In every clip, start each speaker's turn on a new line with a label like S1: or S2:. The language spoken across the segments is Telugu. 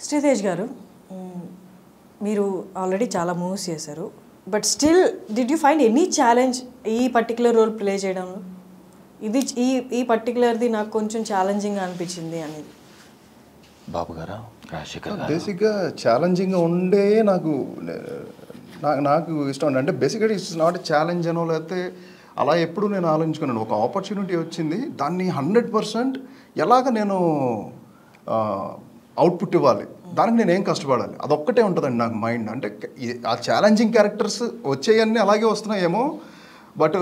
S1: శ్రీతేజ్ గారు మ్, మీరు ఆల్రెడీ చాలా మూవీస్ చేశారు but still did you find any challenge ఈ పర్టికులర్ రోల్ ప్లే చేయడంలో ఇది ఈ ఈ పర్టికులర్ది నాకు కొంచెం ఛాలెంజింగ్ అనిపించింది అనేది
S2: బాబు గారా రాజశేఖర్ గారు
S3: బేసిక్గా ఛాలెంజింగ్గా ఉండే నాకు నాకు నాకు ఇష్టం అండి అంటే బేసిక్గా ఇట్స్ నాట్ ఛాలెంజ్ అనో లేకపోతే అలా ఎప్పుడు నేను ఆలోచించుకున్నాను ఒక ఆపర్చునిటీ వచ్చింది దాన్ని హండ్రెడ్ పర్సెంట్ ఎలాగ నేను అవుట్పుట్ ఇవ్వాలి దానికి నేను ఏం కష్టపడాలి అదొక్కటే ఉంటుందండి నాకు మైండ్ అంటే ఈ- ఆ ఛాలెంజింగ్ క్యారెక్టర్స్ వచ్చేయన్నీ అలాగే వస్తున్నాయేమో బట్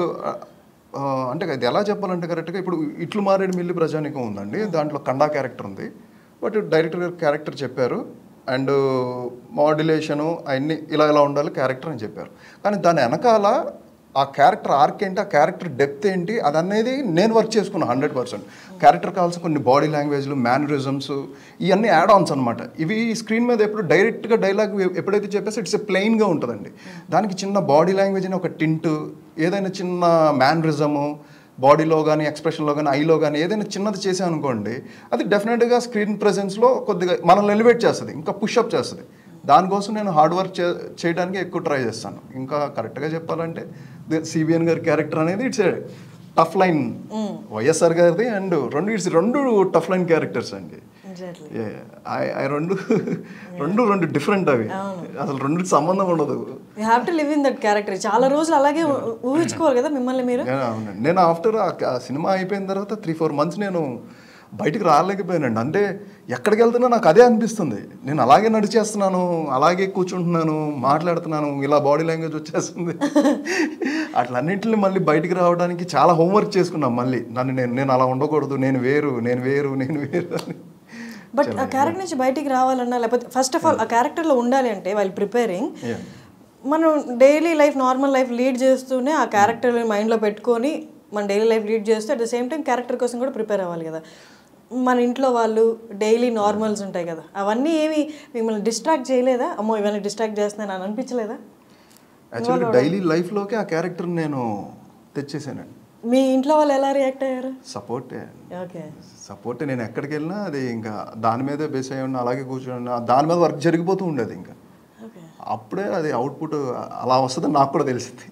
S3: అంటే అది ఎలా చెప్పాలంటే కరెక్ట్గా ఇప్పుడు ఇట్లు మారేడు మిల్లి ప్రజానికం ఉందండి దాంట్లో కండా క్యారెక్టర్ ఉంది బట్ డైరెక్టర్ గారు క్యారెక్టర్ చెప్పారు అండ్ మాడ్యులేషను అవన్నీ ఇలా ఇలా ఉండాలి క్యారెక్టర్ అని చెప్పారు కానీ దాని వెనకాల ఆ క్యారెక్టర్ ఆర్క్ ఏంటి ఆ క్యారెక్టర్ డెప్త్ ఏంటి అది అనేది నేను వర్క్ చేసుకున్నాను హండ్రెడ్ పర్సెంట్ క్యారెక్టర్ కావాల్సిన కొన్ని బాడీ లాంగ్వేజ్లు మేనరిజమ్స్ ఇవన్నీ యాడ్ ఆన్స్ అనమాట ఇవి స్క్రీన్ మీద ఎప్పుడు డైరెక్ట్గా డైలాగ్ ఎప్పుడైతే చెప్పేసి ఇట్స్ ఎ ప్లెయిన్గా ఉంటుందండి దానికి చిన్న బాడీ లాంగ్వేజ్ అని ఒక టింట్ ఏదైనా చిన్న మేనరిజము బాడీలో కానీ ఎక్స్ప్రెషన్లో కానీ ఐలో కానీ ఏదైనా చిన్నది చేసాం అనుకోండి అది డెఫినెట్గా స్క్రీన్ ప్రెజెన్స్లో కొద్దిగా మనల్ని ఎలివేట్ చేస్తుంది ఇంకా పుషప్ చేస్తుంది దానికోసం నేను హార్డ్ వర్క్ చే చేయడానికి ఎక్కువ ట్రై చేస్తాను ఇంకా కరెక్ట్గా చెప్పాలంటే సిబిఎన్ గారి క్యారెక్టర్ అనేది ఇట్స్ టఫ్ లైన్ వైఎస్ఆర్ గారిది అండ్ రెండు ఇట్స్ రెండు టఫ్ లైన్ క్యారెక్టర్స్ అండి
S1: ఎగ్జాక్ట్లీ
S3: Yeah, I- I రెండు రెండు రెండు డిఫరెంట్ అవి అసలు రెండుకి సంబంధం ఉండదు
S1: you have to live in that character చాలా రోజులు అలాగే ఊ- ఊహించుకోవాలి కదా మిమ్మల్ని మీరు
S3: నేను అవునండి నేను ఆఫ్టర్ ఆ సినిమా అయిపోయిన తర్వాత త్రీ ఫోర్ మంత్స్ నేను బయటికి రాలేకపోయానండి అంటే ఎక్కడికి వెళ్తున్నా నాకు అదే అనిపిస్తుంది నేను అలాగే నడిచేస్తున్నాను అలాగే కూర్చుంటున్నాను మాట్లాడుతున్నాను ఇలా బాడీ లాంగ్వేజ్ వచ్చేస్తుంది అట్లన్నింటిని మళ్ళీ బయటికి రావడానికి చాలా హోంవర్క్ చేసుకున్నాం మళ్ళీ నన్ను నేను నేను అలా ఉండకూడదు నేను వేరు నేను వేరు నేను వేరు అని
S1: బట్ ఆ క్యారెక్టర్ నుంచి బయటికి రావాలన్నా లేకపోతే ఫస్ట్ ఆఫ్ ఆల్ ఆ క్యారెక్టర్లో ఉండాలి అంటే వాళ్ళు ప్రిపేరింగ్
S3: Yeah.
S1: మనం daily life normal life lead చేస్తూనే ఆ క్యారెక్టర్ మైండ్లో పెట్టుకొని మన డైలీ లైఫ్ లీడ్ చేస్తూ at the same time character కోసం కూడా ప్రిపేర్ అవ్వాలి కదా మన ఇంట్లో వాళ్ళు డైలీ నార్మల్స్ ఉంటాయి కదా అవన్నీ ఏమి మిమ్మల్ని డిస్ట్రాక్ట్ చేయలేదా అమ్మో ఇవన్నీ డిస్ట్రాక్ట్ చేస్తున్నాను అని అనిపించలేదా
S3: యాక్చువల్గా డైలీ లైఫ్లోకి ఆ క్యారెక్టర్ నేను తెచ్చేసానండి
S1: మీ ఇంట్లో వాళ్ళు ఎలా రియాక్ట్ అయ్యారు
S3: సపోర్టే
S1: ఓకే
S3: సపోర్ట్ నేను ఎక్కడికి వెళ్ళినా అది ఇంకా దాని మీదే బేస్ అయి ఉన్నా అలాగే కూర్చొని ఉన్నా దాని మీద వర్క్ జరిగిపోతూ ఉండేది ఇంకా
S1: ఓకే
S3: అప్పుడే అది అవుట్పుట్ అలా వస్తుందని నాకు కూడా తెలిసింది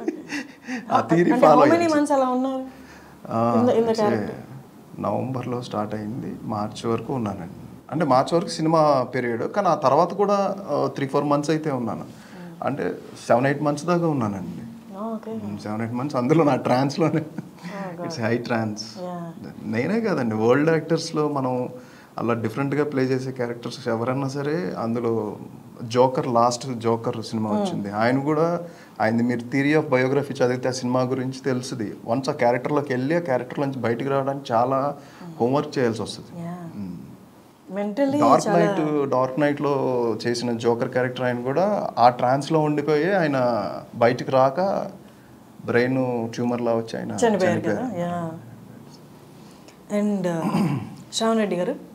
S3: ఆ థీరీ
S1: అంటే
S3: ఫాలో
S1: హౌ మెనీ మంత్స్ అలా ఉన్నారు in the character?
S3: నవంబర్లో స్టార్ట్ అయింది మార్చి వరకు ఉన్నానండి అంటే మార్చి వరకు సినిమా పీరియడ్ కానీ ఆ తర్వాత కూడా త్రీ ఫోర్ మంత్స్ అయితే ఉన్నాను అంటే సెవెన్ ఎయిట్ మంత్స్ దాకా ఉన్నానండి
S1: ఓకే
S3: సెవెన్ ఎయిట్ మంత్స్ అందులో నా ట్రాన్స్లోనే ఇట్స్ హై ట్రాన్స్ నేనే కాదండి వరల్డ్ యాక్టర్స్లో మనం అలా డిఫరెంట్గా ప్లే చేసే క్యారెక్టర్స్ ఎవరన్నా సరే అందులో జోకర్ లాస్ట్ జోకర్ సినిమా వచ్చింది ఆయన కూడా ఆయనది మీరు థియరీ ఆఫ్ బయోగ్రఫీ చదివితే ఆ సినిమా గురించి తెలుస్తుంది వన్స్ ఆ క్యారెక్టర్లోకి వెళ్ళి ఆ క్యారెక్టర్ నుంచి బయటికి రావడానికి చాలా హోంవర్క్ చేయాల్సి వస్తుంది
S1: మెంటలీ
S3: డార్క్ నైట్ డార్క్ నైట్లో చేసిన జోకర్ క్యారెక్టర్ ఆయన కూడా ఆ ట్రాన్స్లో ఉండిపోయి ఆయన బయటికి రాక బ్రెయిన్ ట్యూమర్ లా వచ్చి ఆయన
S1: చనిపోయారు కదా
S3: చనిపోయారు
S1: యా అండ్ శ్రావణ్ రెడ్డి గారు